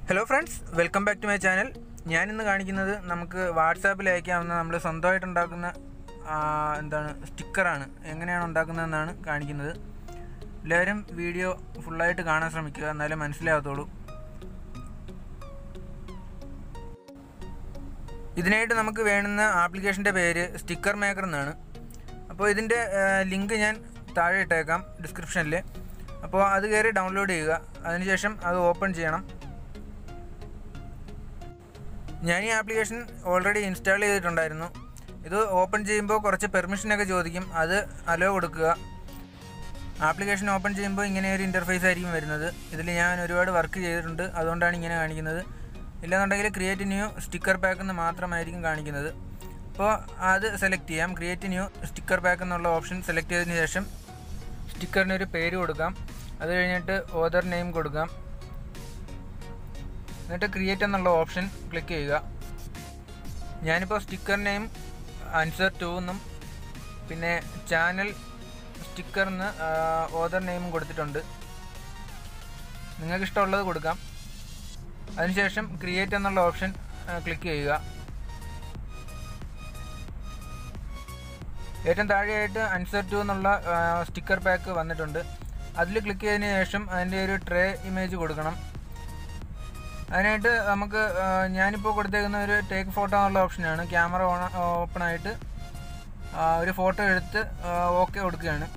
Hello friends welcome back to my channel ഞാനിന്ന് കാണിക്കുന്നത് നമുക്ക് വാട്സാപ്പിൽ അയക്കാവുന്ന നമ്മൾ സ്വന്തമായിട്ട് ഉണ്ടാക്കുന്ന ആ, എന്താണ് സ്റ്റിക്കറാണ് എങ്ങനെയാണ് ഉണ്ടാക്കുന്നതെന്നാണ് കാണിക്കുന്നത് എല്ലാവരും വീഡിയോ ഫുള്ളായിട്ട് കാണാൻ ശ്രമിക്കുക എന്നാലേ മനസ്സിലാകത്തുള്ളൂ ഇതിനായിട്ട് നമുക്ക് വേണ്ടുന്ന ആപ്ലിക്കേഷൻ്റെ പേര് സ്റ്റിക്കർ മേക്കർ എന്നാണ് അപ്പോൾ ഇതിൻ്റെ ലിങ്ക് ഞാൻ താഴെ ഇട്ടേക്കാം ഡിസ്ക്രിപ്ഷനിൽ അപ്പോൾ അത് കയറി ഡൗൺലോഡ് ചെയ്യുക അതിനുശേഷം അത് ഓപ്പൺ ചെയ്യണം ഞാൻ ഈ ആപ്ലിക്കേഷൻ ഓൾറെഡി ഇൻസ്റ്റാൾ ചെയ്തിട്ടുണ്ടായിരുന്നു ഇത് ഓപ്പൺ ചെയ്യുമ്പോൾ കുറച്ച് പെർമിഷനൊക്കെ ചോദിക്കും അത് അലോ കൊടുക്കുക ആപ്ലിക്കേഷൻ ഓപ്പൺ ചെയ്യുമ്പോൾ ഇങ്ങനെ ഒരു ഇൻ്റർഫേസ് ആയിരിക്കും വരുന്നത് ഇതിൽ ഞാൻ ഒരുപാട് വർക്ക് ചെയ്തിട്ടുണ്ട് അതുകൊണ്ടാണ് ഇങ്ങനെ കാണിക്കുന്നത് ഇല്ലെന്നുണ്ടെങ്കിൽ ക്രിയേറ്റ് ന്യൂ സ്റ്റിക്കർ പാക്ക് എന്ന് മാത്രമായിരിക്കും കാണിക്കുന്നത് അപ്പോൾ അത് സെലക്ട് ചെയ്യാം ക്രിയേറ്റ് ന്യൂ സ്റ്റിക്കർ പാക്ക് എന്നുള്ള ഓപ്ഷൻ സെലക്ട് ചെയ്തതിന് ശേഷം സ്റ്റിക്കറിന് ഒരു പേര് കൊടുക്കാം അത് കഴിഞ്ഞിട്ട് ഓദർ നെയിം കൊടുക്കാം എന്നിട്ട് ക്രിയേറ്റ് എന്നുള്ള ഓപ്ഷൻ ക്ലിക്ക് ചെയ്യുക ഞാനിപ്പോൾ സ്റ്റിക്കർ നെയിം ആൻസർ ടു എന്നും പിന്നെ ചാനൽ സ്റ്റിക്കർ എന്ന് ഓദർ നെയിമും കൊടുത്തിട്ടുണ്ട് നിങ്ങൾക്ക് ഇഷ്ടമുള്ളത് കൊടുക്കാം അതിനുശേഷം ക്രിയേറ്റ് എന്നുള്ള ഓപ്ഷൻ ക്ലിക്ക് ചെയ്യുക ഏറ്റവും താഴെയായിട്ട് ആൻസർ ടു എന്നുള്ള സ്റ്റിക്കർ പാക്ക് വന്നിട്ടുണ്ട് അതിൽ ക്ലിക്ക് ചെയ്തതിന് ശേഷം അതിൻ്റെ ഒരു ട്രേ ഇമേജ് കൊടുക്കണം അതിനായിട്ട് നമുക്ക് ആ, ഞാനിപ്പോൾ കൊടുത്തേക്കുന്ന ഒരു ടേക്ക് ഫോട്ടോ എന്നുള്ള ഓപ്ഷനാണ് ക്യാമറ ഓൺ ഓപ്പൺ ആയിട്ട് ആ, ഒരു ഫോട്ടോ എടുത്ത് ഓക്കെ കൊടുക്കുകയാണ്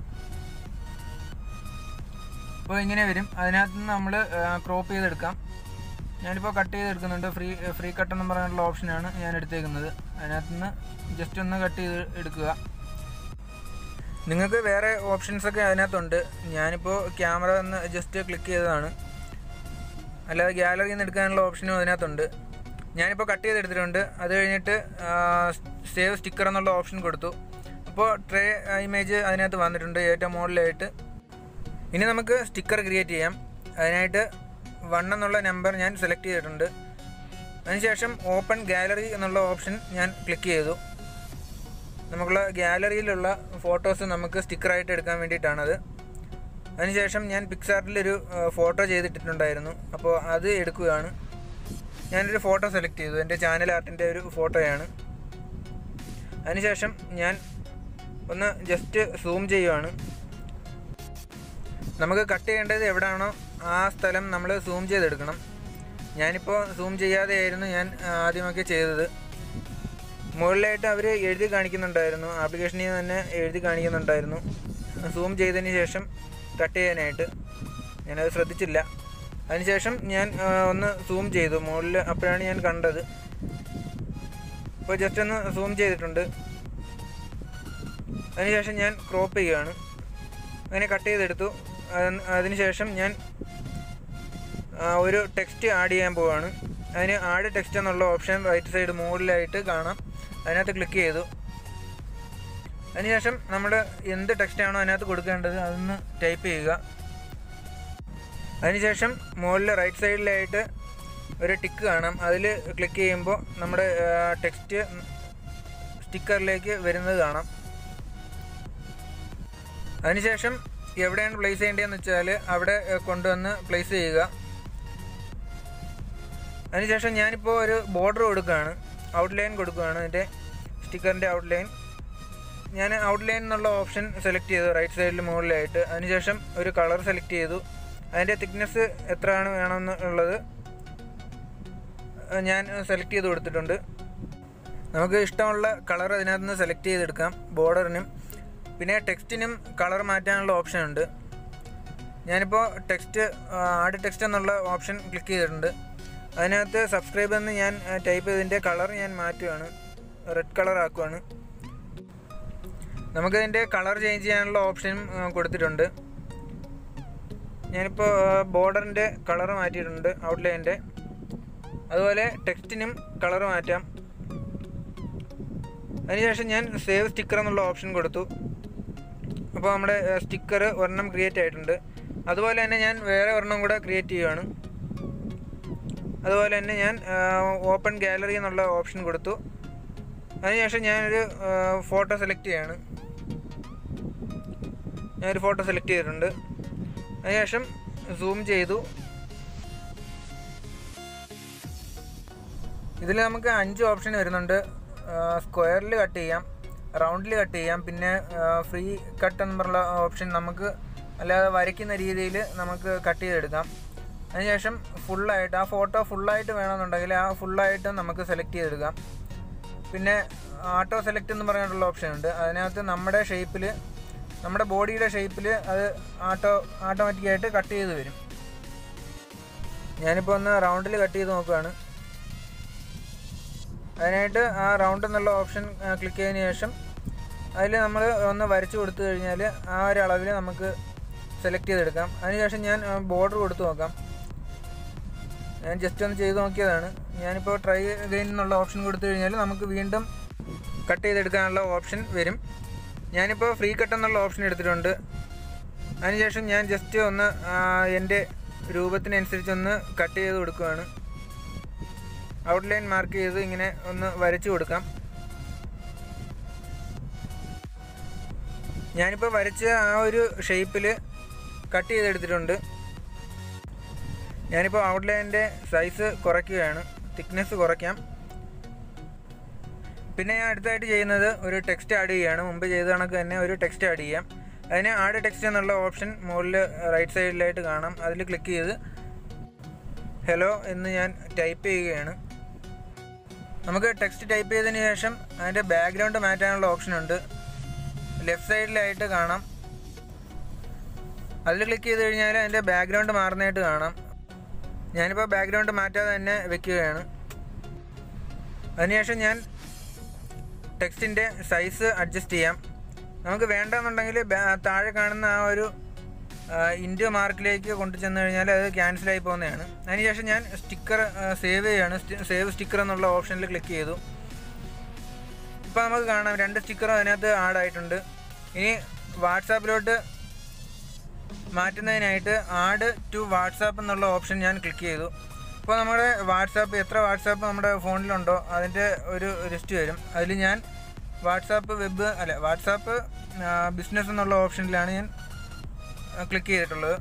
അപ്പോൾ ഇങ്ങനെ വരും അതിനകത്ത് നിന്ന് നമ്മൾ ക്രോപ്പ് ചെയ്തെടുക്കാം ഞാനിപ്പോൾ കട്ട് ചെയ്തെടുക്കുന്നുണ്ട് ഫ്രീ ഫ്രീ കട്ട് എന്ന് പറഞ്ഞിട്ടുള്ള ഓപ്ഷനാണ് ഞാൻ എടുത്തേക്കുന്നത് അതിനകത്ത് നിന്ന് ജസ്റ്റ് ഒന്ന് കട്ട് ചെയ്ത് എടുക്കുക നിങ്ങൾക്ക് വേറെ ഓപ്ഷൻസൊക്കെ അതിനകത്തുണ്ട് ഞാനിപ്പോൾ ക്യാമറ ഒന്ന് ജസ്റ്റ് ക്ലിക്ക് ചെയ്തതാണ് അല്ലാതെ ഗ്യാലറിയിൽ നിന്ന് എടുക്കാനുള്ള ഓപ്ഷനും അതിനകത്തുണ്ട് ഞാനിപ്പോൾ കട്ട് ചെയ്തെടുത്തിട്ടുണ്ട് അത് കഴിഞ്ഞിട്ട് സേവ് സ്റ്റിക്കർ എന്നുള്ള ഓപ്ഷൻ കൊടുത്തു അപ്പോൾ ട്രേ ഇമേജ് അതിനകത്ത് വന്നിട്ടുണ്ട് ഏറ്റവും മുകളിലായിട്ട് ഇനി നമുക്ക് സ്റ്റിക്കർ ക്രിയേറ്റ് ചെയ്യാം അതിനായിട്ട് വൺ എന്നുള്ള നമ്പർ ഞാൻ സെലക്ട് ചെയ്തിട്ടുണ്ട് അതിനുശേഷം ഓപ്പൺ ഗാലറി എന്നുള്ള ഓപ്ഷൻ ഞാൻ ക്ലിക്ക് ചെയ്തു നമുക്കുള്ള ഗാലറിയിലുള്ള ഫോട്ടോസ് നമുക്ക് സ്റ്റിക്കറായിട്ട് എടുക്കാൻ വേണ്ടിയിട്ടാണത് അതിനുശേഷം ഞാൻ പിക്സാർട്ടിലൊരു ഫോട്ടോ ചെയ്തിട്ടിട്ടുണ്ടായിരുന്നു അപ്പോൾ അത് എടുക്കുകയാണ് ഞാനൊരു ഫോട്ടോ സെലക്ട് ചെയ്തു എൻ്റെ ചാനൽ ആർട്ടിൻ്റെ ഒരു ഫോട്ടോയാണ് അതിനുശേഷം ഞാൻ ഒന്ന് ജസ്റ്റ് സൂം ചെയ്യുവാണ് നമുക്ക് കട്ട് ചെയ്യേണ്ടത് എവിടെയാണോ ആ സ്ഥലം നമ്മൾ സൂം ചെയ്തെടുക്കണം ഞാനിപ്പോൾ സൂം ചെയ്യാതെയായിരുന്നു ഞാൻ ആ, ആദ്യമൊക്കെ ചെയ്തത് മുകളിലായിട്ട് അവർ എഴുതി കാണിക്കുന്നുണ്ടായിരുന്നു ആപ്ലിക്കേഷനിൽ നിന്ന് തന്നെ എഴുതി കാണിക്കുന്നുണ്ടായിരുന്നു സൂം ചെയ്തതിന് ശേഷം കട്ട് ചെയ്യാനായിട്ട് ഞാനത് ശ്രദ്ധിച്ചില്ല അതിനുശേഷം ഞാൻ ആ, ഒന്ന് സൂം ചെയ്തു മുകളിൽ അപ്പോഴാണ് ഞാൻ കണ്ടത് ഇപ്പോൾ ജസ്റ്റ് ഒന്ന് സൂം ചെയ്തിട്ടുണ്ട് അതിനുശേഷം ഞാൻ ക്രോപ്പ് ചെയ്യുകയാണ് അങ്ങനെ കട്ട് ചെയ്തെടുത്തു അതിന് അതിനുശേഷം ഞാൻ ആ, ഒരു ടെക്സ്റ്റ് ആഡ് ചെയ്യാൻ പോവുകയാണ് അതിന് ആഡ് ടെക്സ്റ്റ് എന്നുള്ള ഓപ്ഷൻ റൈറ്റ് സൈഡ് മുകളിലായിട്ട് കാണാം അതിനകത്ത് ക്ലിക്ക് ചെയ്തു അതിനുശേഷം നമ്മൾ എന്ത് ടെക്സ്റ്റ് ആണോ അതിനകത്ത് കൊടുക്കേണ്ടത് അതൊന്ന് ടൈപ്പ് ചെയ്യുക അതിനുശേഷം മുകളിൽ റൈറ്റ് സൈഡിലായിട്ട് ഒരു ടിക്ക് കാണാം അതിൽ ക്ലിക്ക് ചെയ്യുമ്പോൾ നമ്മുടെ ടെക്സ്റ്റ് സ്റ്റിക്കറിലേക്ക് വരുന്നത് കാണാം അതിനുശേഷം എവിടെയാണ് പ്ലേസ് ചെയ്യേണ്ടതെന്ന് വെച്ചാൽ അവിടെ ഏഹ്, കൊണ്ടുവന്ന് പ്ലേസ് ചെയ്യുക അതിനുശേഷം ഞാനിപ്പോൾ ഒരു ബോർഡർ കൊടുക്കുകയാണ് ഔട്ട്ലൈൻ കൊടുക്കുകയാണ് അതിൻ്റെ സ്റ്റിക്കറിൻ്റെ ഔട്ട്ലൈൻ ഞാൻ ഔട്ട്ലൈൻ എന്നുള്ള ഓപ്ഷൻ സെലക്ട് ചെയ്തു റൈറ്റ് സൈഡിൽ മുകളിലായിട്ട് അതിനുശേഷം ഒരു കളർ സെലക്ട് ചെയ്തു അതിൻ്റെ തിക്നെസ് എത്രയാണ് വേണമെന്നുള്ളത് ഏഹ്, ഞാൻ സെലക്ട് ചെയ്ത് കൊടുത്തിട്ടുണ്ട് നമുക്ക് ഇഷ്ടമുള്ള കളർ അതിനകത്ത് നിന്ന് സെലക്ട് ചെയ്തെടുക്കാം ബോർഡറിനും പിന്നെ ടെക്സ്റ്റിനും കളർ മാറ്റാനുള്ള ഓപ്ഷൻ ഉണ്ട് ഞാനിപ്പോൾ ടെക്സ്റ്റ് ആഡ് ടെക്സ്റ്റ് എന്നുള്ള ഓപ്ഷൻ ക്ലിക്ക് ചെയ്തിട്ടുണ്ട് അതിനകത്ത് സബ്സ്ക്രൈബ് എന്ന് ഞാൻ ടൈപ്പ് ചെയ്തതിൻ്റെ കളർ ഞാൻ മാറ്റുകയാണ് റെഡ് കളർ ആക്കുവാണ് നമുക്കതിൻ്റെ കളർ ചേഞ്ച് ചെയ്യാനുള്ള ഓപ്ഷനും ആ, കൊടുത്തിട്ടുണ്ട് ഞാനിപ്പോൾ ബോർഡറിൻ്റെ കളർ മാറ്റിയിട്ടുണ്ട് ഔട്ട്ലൈൻ്റെ അതുപോലെ ടെക്സ്റ്റിനും കളർ മാറ്റാം അതിനുശേഷം ഞാൻ സേവ് സ്റ്റിക്കർ എന്നുള്ള ഓപ്ഷൻ കൊടുത്തു അപ്പോൾ നമ്മുടെ സ്റ്റിക്കർ ഒരെണ്ണം ക്രിയേറ്റ് ആയിട്ടുണ്ട് അതുപോലെ തന്നെ ഞാൻ വേറെ ഒരെണ്ണം കൂടെ ക്രിയേറ്റ് ചെയ്യുകയാണ് അതുപോലെ തന്നെ ഞാൻ ഓപ്പൺ ഗാലറി എന്നുള്ള ഓപ്ഷൻ കൊടുത്തു അതിനുശേഷം ഞാനൊരു ഫോട്ടോ സെലക്ട് ചെയ്യാണ് ഞാനൊരു ഫോട്ടോ സെലക്ട് ചെയ്തിട്ടുണ്ട് അതിനുശേഷം സൂം ചെയ്തു ഇതിൽ നമുക്ക് അഞ്ച് ഓപ്ഷൻ വരുന്നുണ്ട് സ്ക്വയറിൽ കട്ട് ചെയ്യാം റൗണ്ടിൽ കട്ട് ചെയ്യാം പിന്നെ ഫ്രീ കട്ട് എന്ന് പറഞ്ഞ ഓപ്ഷൻ നമുക്ക് അല്ലാതെ വരയ്ക്കുന്ന രീതിയിൽ നമുക്ക് കട്ട് ചെയ്തെടുക്കാം അതിനുശേഷം ഫുള്ളായിട്ട് ആ ഫോട്ടോ ഫുള്ളായിട്ട് വേണമെന്നുണ്ടെങ്കിൽ ആ ഫുള്ളായിട്ട് നമുക്ക് സെലക്ട് ചെയ്തെടുക്കാം പിന്നെ ആട്ടോ സെലക്ട് എന്ന് പറഞ്ഞിട്ടുള്ള ഓപ്ഷൻ ഉണ്ട് അതിനകത്ത് നമ്മുടെ ഷേപ്പിൽ നമ്മുടെ ബോഡിയുടെ ഷേപ്പിൽ അത് ആട്ടോ ഓട്ടോമാറ്റിക്കായിട്ട് കട്ട് ചെയ്ത് വരും ഞാനിപ്പോൾ ഒന്ന് റൗണ്ടിൽ കട്ട് ചെയ്ത് നോക്കുകയാണ് അതിനായിട്ട് ആ റൗണ്ട് എന്നുള്ള ഓപ്ഷൻ ക്ലിക്ക് ചെയ്തതിന് ശേഷം അതിൽ നമ്മൾ ഒന്ന് വരച്ചു കൊടുത്തു കഴിഞ്ഞാൽ ആ ഒരു അളവിൽ നമുക്ക് സെലക്ട് ചെയ്തെടുക്കാം അതിനുശേഷം ഞാൻ ബോർഡർ കൊടുത്ത് നോക്കാം ഞാൻ ജസ്റ്റ് ഒന്ന് ചെയ്ത് നോക്കിയതാണ് ഞാനിപ്പോൾ ട്രൈ അഗൈൻ എന്നുള്ള ഓപ്ഷൻ കൊടുത്തു കഴിഞ്ഞാൽ നമുക്ക് വീണ്ടും കട്ട് ചെയ്തെടുക്കാനുള്ള ഓപ്ഷൻ വരും ഞാനിപ്പോൾ ഫ്രീ കട്ട് എന്നുള്ള ഓപ്ഷൻ എടുത്തിട്ടുണ്ട് അതിനുശേഷം ഞാൻ ജസ്റ്റ് ഒന്ന് ആ, എൻ്റെ രൂപത്തിനനുസരിച്ചൊന്ന് കട്ട് ചെയ്ത് കൊടുക്കുകയാണ് ഔട്ട്ലൈൻ മാർക്ക് ചെയ്ത് ഇങ്ങനെ ഒന്ന് വരച്ചു കൊടുക്കാം ഞാനിപ്പോൾ വരച്ച ആ ഒരു ഷേപ്പിൽ കട്ട് ചെയ്തെടുത്തിട്ടുണ്ട് ഞാനിപ്പോൾ ഔട്ട്ലൈനിൻ്റെ സൈസ് കുറയ്ക്കുകയാണ് തിക്നെസ് കുറയ്ക്കാം പിന്നെ ഞാൻ അടുത്തായിട്ട് ചെയ്യുന്നത് ഒരു ടെക്സ്റ്റ് ആഡ് ചെയ്യുകയാണ് മുമ്പ് ചെയ്ത കണക്ക് തന്നെ ഒരു ടെക്സ്റ്റ് ആഡ് ചെയ്യാം അതിന് ആഡ് ടെക്സ്റ്റ് എന്നുള്ള ഓപ്ഷൻ മുകളിൽ റൈറ്റ് സൈഡിലായിട്ട് കാണാം അതിൽ ക്ലിക്ക് ചെയ്ത് ഹലോ എന്ന് ഞാൻ ടൈപ്പ് ചെയ്യുകയാണ് നമുക്ക് ടെക്സ്റ്റ് ടൈപ്പ് ചെയ്തതിന് ശേഷം അതിൻ്റെ ബാക്ക്ഗ്രൗണ്ട് മാറ്റാനുള്ള ഓപ്ഷൻ ഉണ്ട് ലെഫ്റ്റ് സൈഡിലായിട്ട് കാണാം അതിൽ ക്ലിക്ക് ചെയ്ത് കഴിഞ്ഞാൽ അതിൻ്റെ ബാക്ക്ഗ്രൗണ്ട് മാറുന്നതായിട്ട് കാണാം ഞാനിപ്പോൾ ബാക്ക്ഗ്രൗണ്ട് മാറ്റാതെ തന്നെ വെക്കുകയാണ് അതിനുശേഷം ഞാൻ ടെക്സ്റ്റിൻ്റെ സൈസ് അഡ്ജസ്റ്റ് ചെയ്യാം നമുക്ക് വേണ്ടെന്നുണ്ടെങ്കിൽ ബാ- താഴെ കാണുന്ന ആ ഒരു ഇൻഡ്യ മാർക്കിലേക്ക് കൊണ്ടു ചെന്ന് കഴിഞ്ഞാൽ അത് ക്യാൻസലായി പോകുന്നതാണ് അതിനുശേഷം ഞാൻ സ്റ്റിക്കർ സേവ് ചെയ്യുകയാണ് സേവ് സ്റ്റിക്കർ എന്നുള്ള ഓപ്ഷനിൽ ക്ലിക്ക് ചെയ്തു ഇപ്പോൾ നമുക്ക് കാണാം രണ്ട് സ്റ്റിക്കറും അതിനകത്ത് ആഡ് ആയിട്ടുണ്ട് ഇനി വാട്സാപ്പിലോട്ട് മാറ്റുന്നതിനായിട്ട് ആഡ് ടു വാട്സാപ്പ് എന്നുള്ള ഓപ്ഷൻ ഞാൻ ക്ലിക്ക് ചെയ്തു ഇപ്പോൾ നമ്മുടെ വാട്സാപ്പ് എത്ര വാട്സാപ്പ് നമ്മുടെ ഫോണിലുണ്ടോ അതിൻ്റെ ഒരു ലിസ്റ്റ് വരും അതിൽ ഞാൻ വാട്സാപ്പ് വെബ് അല്ല വാട്സാപ്പ് ബിസിനസ് എന്നുള്ള ഓപ്ഷനിലാണ് ഞാൻ ക്ലിക്ക് ചെയ്തിട്ടുള്ളത്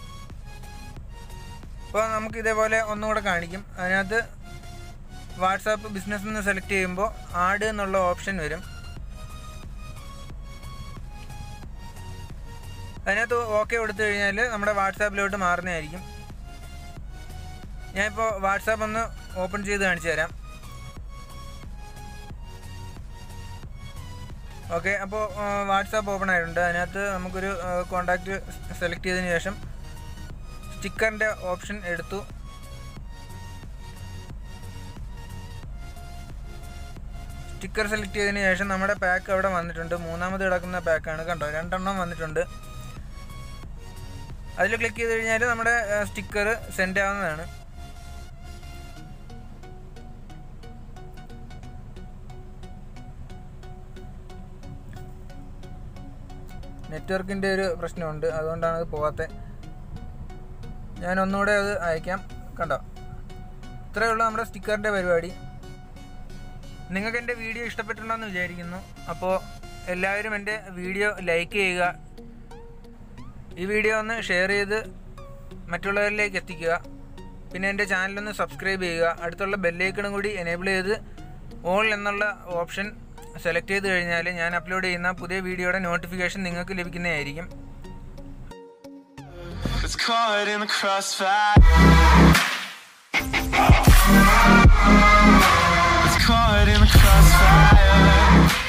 അപ്പോൾ നമുക്ക് ഇതേപോലെ ഒന്നുകൂടെ കാണിക്കും അതിനകത്ത് വാട്സാപ്പ് ബിസിനസ് എന്ന് സെലക്ട് ചെയ്യുമ്പോൾ ആഡ് എന്നുള്ള ഓപ്ഷൻ വരും അതിനകത്ത് ഓക്കെ കൊടുത്തു കഴിഞ്ഞാൽ നമ്മുടെ വാട്സാപ്പിലോട്ട് മാറുന്നതായിരിക്കും ഞാനിപ്പോൾ വാട്സാപ്പ് ഒന്ന് ഓപ്പൺ ചെയ്ത് കാണിച്ചു തരാം ഓക്കെ അപ്പോൾ വാട്സാപ്പ് ഓപ്പൺ ആയിട്ടുണ്ട് അതിനകത്ത് നമുക്കൊരു കോണ്ടാക്റ്റ് സെലക്ട് ചെയ്തതിന് ശേഷം സ്റ്റിക്കറിൻ്റെ ഓപ്ഷൻ എടുത്തു സ്റ്റിക്കർ സെലക്ട് ചെയ്തതിന് ശേഷം നമ്മുടെ പാക്ക് അവിടെ വന്നിട്ടുണ്ട് മൂന്നാമത് കിടക്കുന്ന പാക്കാണ് കണ്ടോ രണ്ടെണ്ണം വന്നിട്ടുണ്ട് അതിൽ ക്ലിക്ക് ചെയ്ത് കഴിഞ്ഞാൽ നമ്മുടെ സ്റ്റിക്കർ സെൻഡ് ആവുന്നതാണ് നെറ്റ്വർക്കിൻ്റെ ഒരു പ്രശ്നമുണ്ട് അതുകൊണ്ടാണ് അത് പോകാത്തത് ഞാൻ ഒന്നുകൂടെ അത് അയക്കാം കണ്ടോ ഇത്രയേ ഉള്ളൂ നമ്മുടെ സ്റ്റിക്കറിൻ്റെ പരിപാടി നിങ്ങൾക്ക് എൻ്റെ വീഡിയോ ഇഷ്ടപ്പെട്ടിട്ടുണ്ടെന്ന് വിചാരിക്കുന്നു അപ്പോൾ എല്ലാവരും എൻ്റെ വീഡിയോ ലൈക്ക് ചെയ്യുക ഈ വീഡിയോ ഒന്ന് ഷെയർ ചെയ്ത് മറ്റുള്ളവരിലേക്ക് എത്തിക്കുക പിന്നെ എൻ്റെ ചാനലൊന്ന് സബ്സ്ക്രൈബ് ചെയ്യുക അടുത്തുള്ള ബെല്ലൈക്കണും കൂടി എനേബിൾ ചെയ്ത് ഓൾ എന്നുള്ള ഓപ്ഷൻ സെലക്ട് ചെയ്ത് കഴിഞ്ഞാൽ ഞാൻ അപ്ലോഡ് ചെയ്യുന്ന പുതിയ വീഡിയോയുടെ നോട്ടിഫിക്കേഷൻ നിങ്ങൾക്ക് ലഭിക്കുന്നതായിരിക്കും It's caught in the crossfire. It's caught in the crossfire.